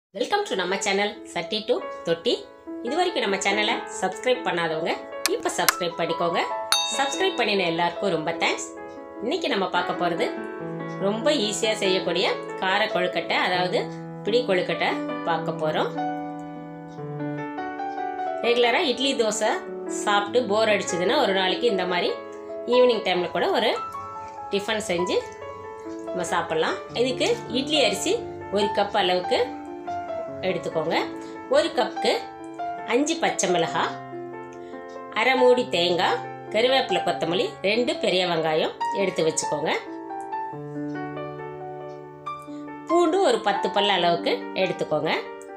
welcome to நம்ம channel சட்டி to தொட்டி இது வரைக்கும் நம்ம சேனலை சப்ஸ்கிரைப் பண்ணாதவங்க இப்போ சப்ஸ்கிரைப் பண்ணிக்கோங்க சப்ஸ்கிரைப் பண்ணின எல்லாருக்கும் ரொம்ப தேங்க்ஸ் இன்னைக்கு நம்ம பார்க்க போகிறது ரொம்ப ஈஸியாக செய்யக்கூடிய கார கொழுக்கட்டை அதாவது பிடி கொழுக்கட்டை பார்க்க போகிறோம் ரெகுலராக இட்லி தோசை சாப்பிட்டு போர் அடிச்சதுன்னா ஒரு நாளைக்கு இந்த மாதிரி ஈவினிங் டைமில் கூட ஒரு டிஃபன் செஞ்சு நம்ம சாப்பிட்லாம் இதுக்கு இட்லி அரிசி ஒரு கப் அளவுக்கு எடுத்துக்கோங்க ஒரு கப்புக்கு அஞ்சு பச்சை மிளகாய் அரை மூடி தேங்காய் கருவேப்பிலை கொத்தமல்லி ரெண்டு பெரிய வெங்காயம் எடுத்து வச்சுக்கோங்க பூண்டு ஒரு பத்து பல்ல அளவுக்கு எடுத்துக்கோங்க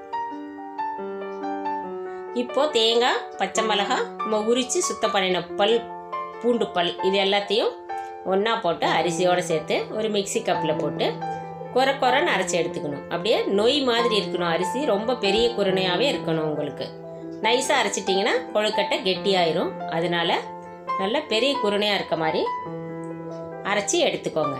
இப்போ தேங்காய் பச்சை மிளகாய் நம்ம உரித்து சுத்தம் பண்ணின பல் பூண்டு பல் இது எல்லாத்தையும் ஒன்றா போட்டு அரிசியோடு சேர்த்து ஒரு மிக்சி கப்பில் போட்டு குறை குறைன்னு அரைச்சி எடுத்துக்கணும் அப்படியே நொய் மாதிரி இருக்கணும் அரிசி ரொம்ப பெரிய குருணையாகவே இருக்கணும் உங்களுக்கு நைஸாக அரைச்சிட்டிங்கன்னா கொழுக்கட்டை கெட்டியாயிரும் அதனால நல்ல பெரிய குருணையாக இருக்க மாதிரி அரைச்சி எடுத்துக்கோங்க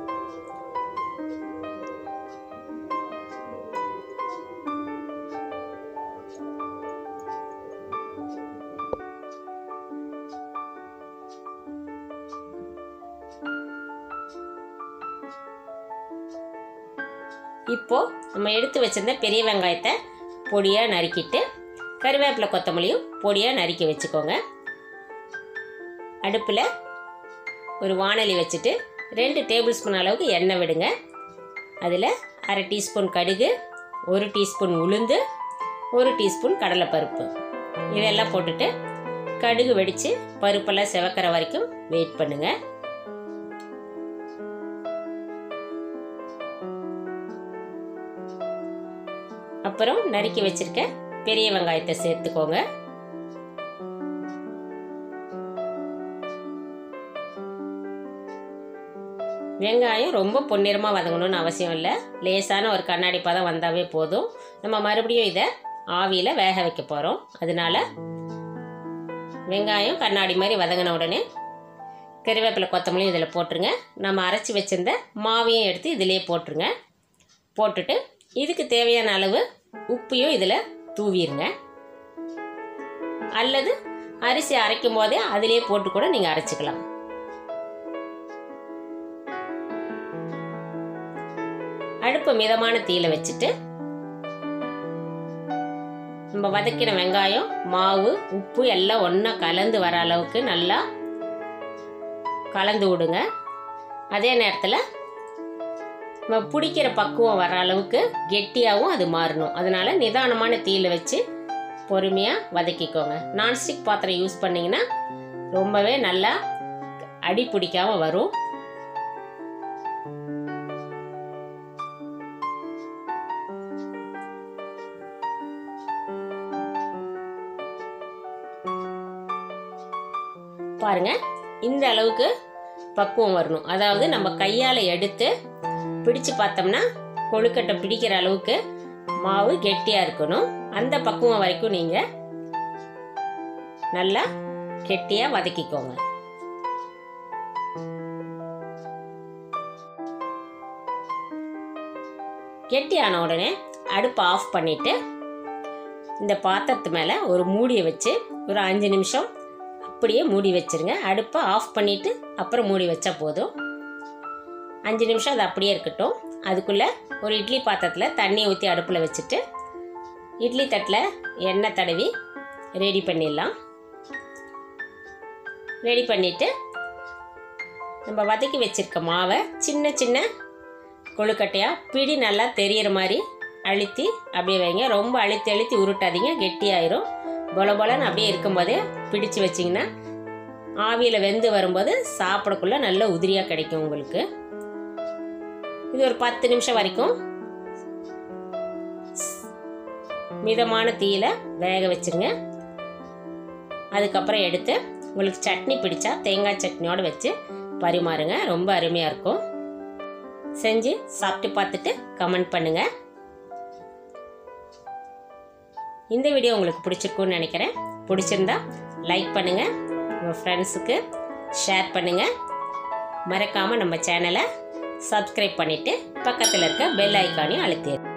இப்போ நம்ம எடுத்து வச்சிருந்த பெரிய வெங்காயத்தை பொடியாக நறுக்கிட்டு கருவேப்பிலை கொத்தமல்லியும் பொடியாக நறுக்கி வச்சுக்கோங்க அடுப்பில் ஒரு வானலி வச்சுட்டு ரெண்டு டேபிள் ஸ்பூன் அளவுக்கு எண்ணெய் விடுங்க அதில் அரை டீஸ்பூன் கடுகு ஒரு டீஸ்பூன் உளுந்து ஒரு டீஸ்பூன் கடலைப்பருப்பு இதெல்லாம் போட்டுட்டு கடுகு வெடித்து பருப்பெல்லாம் செவக்கிற வரைக்கும் வெயிட் பண்ணுங்கள் அப்புறம் நறுக்கி வச்சிருக்க பெரிய வெங்காயத்தை சேர்த்துக்கோங்க வெங்காயம் ரொம்ப பொன்னிறமாக வதங்கணும்னு அவசியம் இல்லை லேசான ஒரு கண்ணாடி பதம் வந்தாவே போதும் நம்ம மறுபடியும் இதை ஆவியில் வேக வைக்க போகிறோம் அதனால வெங்காயம் கண்ணாடி மாதிரி வதங்கின உடனே கறிவேப்பிலை கொத்தமல்லியும் இதில் போட்டுருங்க நம்ம அரைச்சி வச்சிருந்த மாவையும் எடுத்து இதிலே போட்டுருங்க போட்டுட்டு இதுக்கு தேவையான அளவு உப்பையும் இதில் தூவிடுங்க அல்லது அரிசி அரைக்கும் போதே அதிலே போட்டு கூட நீங்கள் அரைச்சிக்கலாம் அடுப்பு மிதமான தீயில வச்சுட்டு நம்ம வதக்கின வெங்காயம் மாவு உப்பு எல்லாம் ஒன்றா கலந்து வர அளவுக்கு நல்லா கலந்து விடுங்க அதே நேரத்தில் நம்ம பிடிக்கிற பக்குவம் வர அளவுக்கு கெட்டியாகவும் அது மாறணும் அதனால நிதானமான தீயில வச்சு பொறுமையாக வதக்கிக்கோங்க நான்ஸ்டிக் பாத்திரம் யூஸ் பண்ணிங்கன்னா ரொம்பவே நல்லா அடி பிடிக்காம வரும் பாருங்க இந்த அளவுக்கு பக்குவம் வரணும் அதாவது நம்ம கையால் எடுத்து பிடிச்சு பார்த்தோம்னா கொழுக்கட்டை பிடிக்கிற அளவுக்கு மாவு கெட்டியாக இருக்கணும் அந்த பக்குவம் வரைக்கும் நீங்கள் நல்லா கெட்டியாக வதக்கிக்கோங்க கெட்டியான உடனே அடுப்பை ஆஃப் பண்ணிட்டு இந்த பாத்திரத்து மேலே ஒரு மூடியை வச்சு ஒரு அஞ்சு நிமிஷம் அப்படியே மூடி வச்சிருங்க அடுப்பை ஆஃப் பண்ணிவிட்டு அப்புறம் மூடி வச்சா போதும் அஞ்சு நிமிஷம் அது அப்படியே இருக்கட்டும் அதுக்குள்ளே ஒரு இட்லி பாத்திரத்தில் தண்ணி ஊற்றி அடுப்பில் வச்சுட்டு இட்லி தட்டில் எண்ணெய் தடவி ரெடி பண்ணிடலாம் ரெடி பண்ணிவிட்டு நம்ம வதக்கி வச்சுருக்க மாவை சின்ன சின்ன கொழுக்கட்டையாக பிடி நல்லா தெரியிற மாதிரி அழுத்தி அப்படியே வைங்க ரொம்ப அழுத்தி அழுத்தி உருட்டாதீங்க கெட்டியாயிரும் பொல பொலன்னு அப்படியே இருக்கும்போதே பிடிச்சு வச்சிங்கன்னா ஆவியில் வெந்து வரும்போது சாப்பிடக்குள்ள நல்ல உதிரியாக கிடைக்கும் உங்களுக்கு இது ஒரு பத்து நிமிஷம் வரைக்கும் மிதமான தீயில வேக வச்சுருங்க அதுக்கப்புறம் எடுத்து உங்களுக்கு சட்னி பிடிச்சா தேங்காய் சட்னியோடு வச்சு பரிமாறுங்க ரொம்ப அருமையாக இருக்கும் செஞ்சு சாப்பிட்டு பார்த்துட்டு கமெண்ட் பண்ணுங்க இந்த வீடியோ உங்களுக்கு பிடிச்சிருக்கும்னு நினைக்கிறேன் பிடிச்சிருந்தா லைக் பண்ணுங்க உங்கள் ஃப்ரெண்ட்ஸுக்கு ஷேர் பண்ணுங்க மறக்காமல் நம்ம சேனலை சப்ஸ்கிரைப் பண்ணிவிட்டு பக்கத்தில் இருக்க பெல் ஐக்கானையும் அழுத்திடு